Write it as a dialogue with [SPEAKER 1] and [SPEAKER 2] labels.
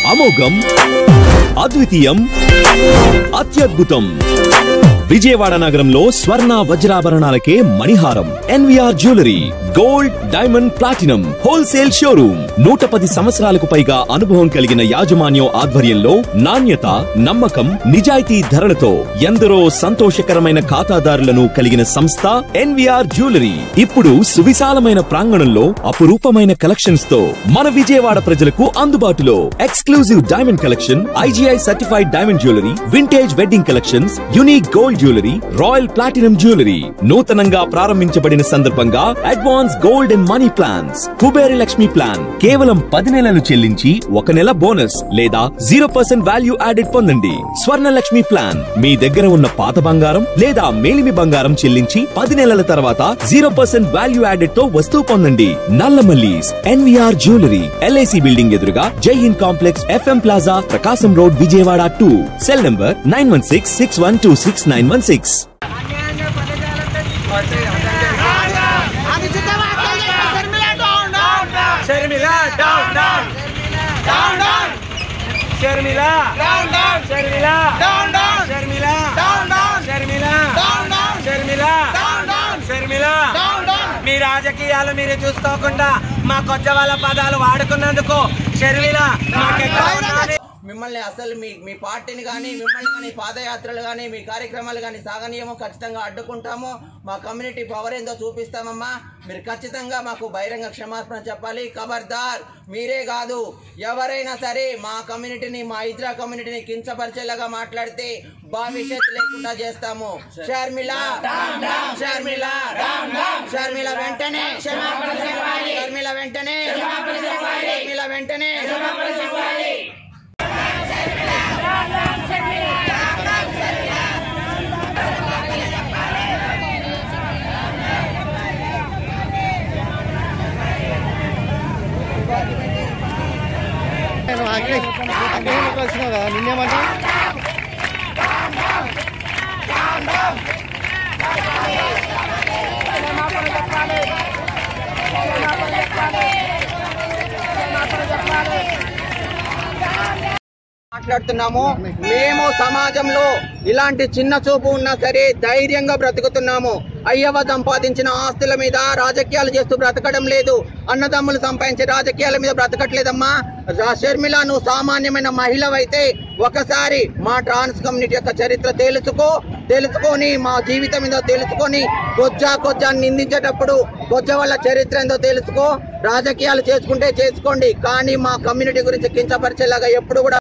[SPEAKER 1] అమోఘం అద్వితీయం అత్యద్భుతం విజయవాడ నగరంలో స్వర్ణ వజ్రాభరణాలకే మణిహారం NVR jewellery gold diamond platinum wholesale showroom నూట పది సంవత్సరాలకు పైగా అనుభవం కలిగిన యాజమాన్యం ఆధ్వర్యంలో నాణ్యత నమ్మకం నిజాయితీ ధరలతో ఎందరో సంతోషకరమైన ఖాతాదారులను కలిగిన సంస్థ ఎన్వీఆర్ జ్యువెలరీ ఇప్పుడు సువిశాలమైన ప్రాంగణంలో అపురూపమైన కలెక్షన్స్ తో మన విజయవాడ ప్రజలకు అందుబాటులో exclusive diamond collection IGI certified diamond jewellery vintage wedding collections unique gold jewellery royal platinum jewellery నూతనంగా ప్రారంభించబడిన సందర్భంగా advance gold and money plans Kuberi Lakshmi plan కేవలం పది నెలలు చెల్లించి ఒక నెల బోనస్ లేదా జీరో పర్సెంట్ వాల్యూ యాడెడ్ పొందండి స్వర్ణ లక్ష్మి ప్లాన్ మీ దగ్గర ఉన్న పాత బంగారం లేదా మేలిమి బంగారం చెల్లించి పది నెలల తర్వాత జీరో పర్సెంట్ వాల్యూ యాడెడ్ తో వస్తువు పొందండి నల్లమల్లీస్ ఎన్వీఆర్ జ్యువెలరీ ఎల్ఐసి బిల్డింగ్ ఎదురుగా Jai Hind complex FM plaza Prakasam road Vijayawada two cell number nine one six six one two six nine one six
[SPEAKER 2] Sharmila down down down down Sharmila down down Sharmila down down Sharmila down down Sharmila down down Sharmila down down Sharmila down down మీ రాజకీయాలు మీరు చూసుకోకుండా మా కొత్త వాళ్ళ పదాలు వాడుకున్నందుకు షర్మిల మాకెక్కడ ఉన్నది
[SPEAKER 3] మిమ్మల్ని అసలు మీ మీ పార్టీని కానీ మిమ్మల్ని కానీ పాదయాత్రలు కానీ మీ కార్యక్రమాలు కానీ సాగనీయమో ఖచ్చితంగా అడ్డుకుంటాము మా కమ్యూనిటీ పవర్ ఏందో చూపిస్తామమ్మా మీరు ఖచ్చితంగా మాకు బహిరంగ క్షమాపణ చెప్పాలి ఖబర్దార్ మీరే కాదు ఎవరైనా సరే మా కమ్యూనిటీని మా ఇతర కమ్యూనిటీని కించపరిచేలాగా మాట్లాడితే భవిష్యత్తు లేకుండా చేస్తాము షర్మిల షర్మిల షర్మిల వెంటనే షర్మిల వెంటనే షర్మిల వెంటనే
[SPEAKER 4] నిన్నేమంటా
[SPEAKER 3] మాట్లాడుతున్నాము మేము సమాజంలో ఇలాంటి చిన్న చూపు ఉన్నా సరే ధైర్యంగా బ్రతుకుతున్నాము అయ్యవ సంపాదించిన ఆస్తుల మీద రాజకీయాలు చేస్తూ బ్రతకడం లేదు అన్నదమ్ములు సంపాదించే రాజకీయాల మీద బ్రతకట్లేదమ్మా రా- షర్మిల నువ్వు సామాన్యమైన మహిళవైతే ఒకసారి మా ట్రాన్స్ కమ్యూనిటీ యొక్క చరిత్ర తెలుసుకో తెలుసుకొని మా జీవితం ఏందో తెలుసుకొని కొజ్జా కొజ్జాన్ని నిందించేటప్పుడు కొజ్జ వాళ్ళ చరిత్ర ఏందో తెలుసుకో రాజకీయాలు చేసుకుంటే చేసుకోండి కానీ మా కమ్యూనిటీ గురించి కించపరిచేలాగా ఎప్పుడు కూడా